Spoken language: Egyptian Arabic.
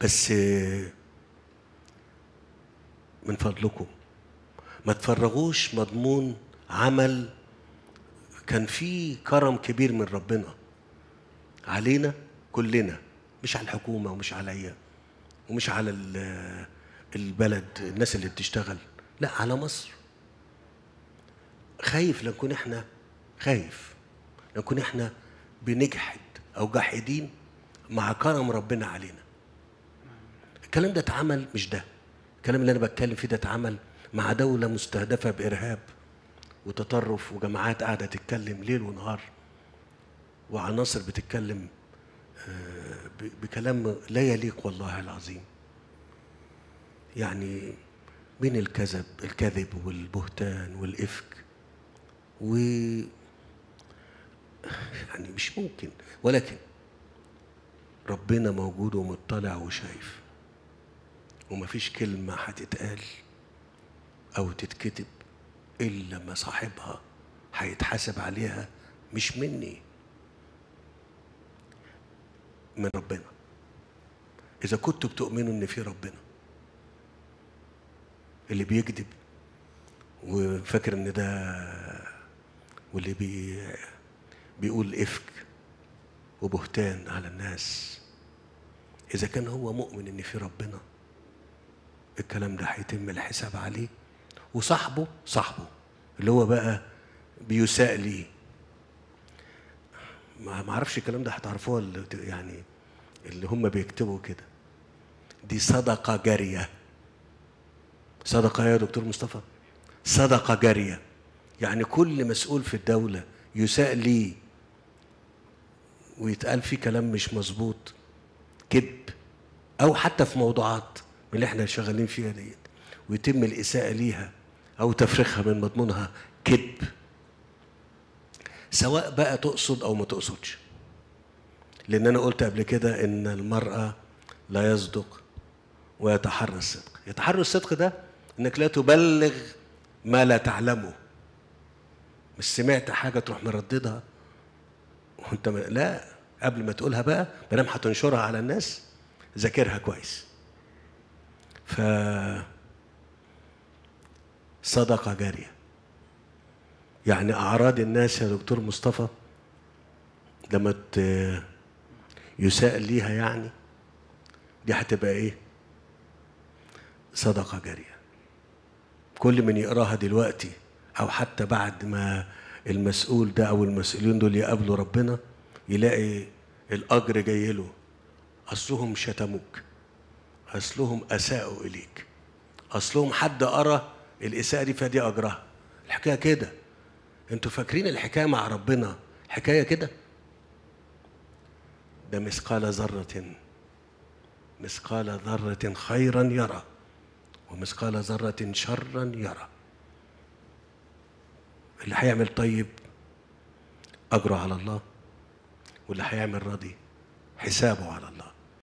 بس من فضلكم ما تفرغوش مضمون عمل كان فيه كرم كبير من ربنا علينا كلنا مش على الحكومه ومش عليا ومش على ال- البلد الناس اللي بتشتغل لا على مصر خايف لنكون احنا خايف لنكون احنا بنجحد او جاحدين مع كرم ربنا علينا الكلام ده اتعمل مش ده الكلام اللي انا بتكلم فيه ده اتعمل مع دولة مستهدفة بإرهاب وتطرف وجماعات قاعدة تتكلم ليل ونهار وعناصر بتتكلم آه، ب- بكلام لا يليق والله العظيم يعني بين الكذب الكذب والبهتان والإفك و يعني مش ممكن ولكن ربنا موجود ومطلع وشايف ومفيش كلمة هتتقال أو تتكتب إلا ما صاحبها هيتحاسب عليها مش مني من ربنا إذا كنتوا بتؤمنوا إن في ربنا اللي بيكذب وفاكر إن ده واللي بي بيقول إفك وبهتان على الناس إذا كان هو مؤمن إن في ربنا الكلام ده هيتم الحساب عليه وصاحبه صاحبه اللي هو بقى بيساء ليه ما ما اعرفش الكلام ده هتعرفوه ولا ت- يعني اللي هم بيكتبوا كده دي صدقة جارية صدقة يا دكتور مصطفى صدقة جارية يعني كل مسؤول في الدولة يساء ليه ويتقال فيه كلام مش مظبوط كذب او حتى في موضوعات من اللي احنا شغالين فيها ديت ويتم الاساءه ليها او تفريغها من مضمونها كذب سواء بقى تقصد او ما تقصدش لان انا قلت قبل كده ان المراه لا يصدق ويتحرى الصدق يتحرى الصدق ده انك لا تبلغ ما لا تعلمه مش سمعت حاجه تروح مرددها وانت ما لا قبل ما تقولها بقى ما دام هتنشرها على الناس ذاكرها كويس ف صدقه جاريه يعني اعراض الناس يا دكتور مصطفى لما ت- يساء ليها يعني دي هتبقى ايه صدقه جاريه كل من يقراها دلوقتي او حتى بعد ما المسؤول ده او المسؤولين دول يقابلوا ربنا يلاقي الاجر جاي له اصلهم شتموك اصلهم اساءوا اليك اصلهم حد قرا الاساءه دي فدي اجرها الحكايه كده انتوا فاكرين الحكايه مع ربنا حكايه كده ده مثقال ذره مثقال ذره خيرا يرى ومثقال ذره شرا يرى اللي هيعمل طيب اجره على الله واللي هيعمل راضي حسابه على الله